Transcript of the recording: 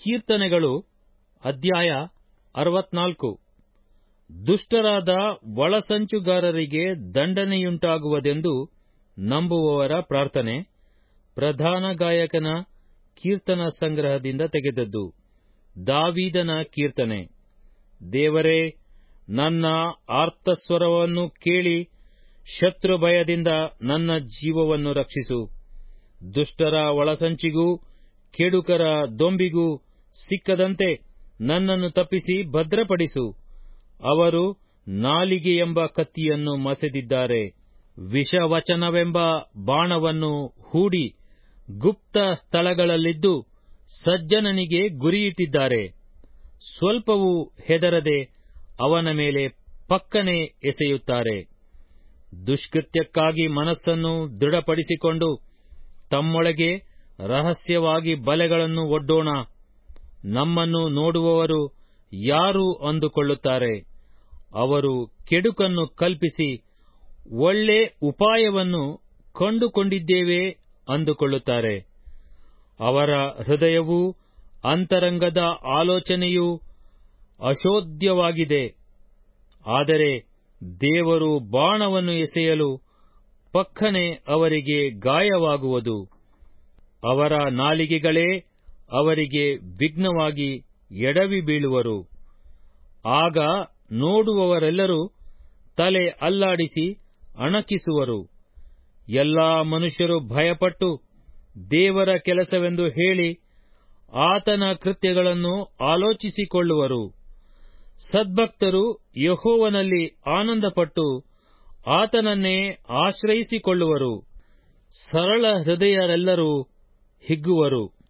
ಕೀರ್ತನೆಗಳು ಅಧ್ಯಾಯ ಅರವತ್ನಾಲ್ಕು ದುಷ್ಟರಾದ ಒಳಸಂಚುಗಾರರಿಗೆ ದಂಡನೆಯುಂಟಾಗುವುದೆಂದು ನಂಬುವವರ ಪ್ರಾರ್ಥನೆ ಪ್ರಧಾನ ಗಾಯಕನ ಕೀರ್ತನ ಸಂಗ್ರಹದಿಂದ ತೆಗೆದದ್ದು ದಾವೀದನ ಕೀರ್ತನೆ ದೇವರೇ ನನ್ನ ಆರ್ತಸ್ವರವನ್ನು ಕೇಳಿ ಶತ್ರು ಭಯದಿಂದ ನನ್ನ ಜೀವವನ್ನು ರಕ್ಷಿಸು ದುಷ್ಟರ ಒಳಸಂಚಿಗೂ ಕೆಡುಕರ ದೊಂಬಿಗೂ ಸಿಕ್ಕದಂತೆ ನನ್ನನ್ನು ತಪ್ಪಿಸಿ ಭದ್ರಪಡಿಸು ಅವರು ನಾಲಿಗೆ ಎಂಬ ಕತ್ತಿಯನ್ನು ಮಸೆದಿದ್ದಾರೆ ವಿಷವಚನವೆಂಬ ಬಾಣವನ್ನು ಹೂಡಿ ಗುಪ್ತ ಸ್ಥಳಗಳಲ್ಲಿದ್ದು ಸಜ್ಜನನಿಗೆ ಗುರಿಯಿಟ್ಟಿದ್ದಾರೆ ಸ್ವಲ್ಪವೂ ಹೆದರದೆ ಅವನ ಮೇಲೆ ಪಕ್ಕನೆ ಎಸೆಯುತ್ತಾರೆ ದುಷ್ಕೃತ್ಯಕ್ಕಾಗಿ ಮನಸ್ಸನ್ನು ದೃಢಪಡಿಸಿಕೊಂಡು ತಮ್ಮೊಳಗೆ ರಹಸ್ಯವಾಗಿ ಬಲೆಗಳನ್ನು ಒಡ್ಡೋಣ ನಮ್ಮನ್ನು ನೋಡುವವರು ಯಾರು ಅಂದುಕೊಳ್ಳುತ್ತಾರೆ ಅವರು ಕೆಡುಕನ್ನು ಕಲ್ಪಿಸಿ ಒಳ್ಳೆ ಉಪಾಯವನ್ನು ಕಂಡುಕೊಂಡಿದ್ದೇವೆ ಅಂದುಕೊಳ್ಳುತ್ತಾರೆ ಅವರ ಹೃದಯವೂ ಅಂತರಂಗದ ಆಲೋಚನೆಯೂ ಅಶೋಧ್ಯವಾಗಿದೆ ಆದರೆ ದೇವರು ಬಾಣವನ್ನು ಎಸೆಯಲು ಪಕ್ಕನೆ ಅವರಿಗೆ ಗಾಯವಾಗುವುದು ಅವರ ನಾಲಿಗೆಗಳೇ ಅವರಿಗೆ ವಿಘ್ನವಾಗಿ ಎಡವಿ ಬೀಳುವರು ಆಗ ನೋಡುವವರೆಲ್ಲರೂ ತಲೆ ಅಲ್ಲಾಡಿಸಿ ಅಣಕಿಸುವರು ಎಲ್ಲಾ ಮನುಷ್ಯರು ಭಯಪಟ್ಟು ದೇವರ ಕೆಲಸವೆಂದು ಹೇಳಿ ಆತನ ಕೃತ್ಯಗಳನ್ನು ಆಲೋಚಿಸಿಕೊಳ್ಳುವರು ಸದ್ಭಕ್ತರು ಯಹೋವನಲ್ಲಿ ಆನಂದಪಟ್ಟು ಆತನನ್ನೇ ಆಶ್ರಯಿಸಿಕೊಳ್ಳುವರು ಸರಳ ಹೃದಯರೆಲ್ಲರೂ ಹಿಗ್ಗುವರು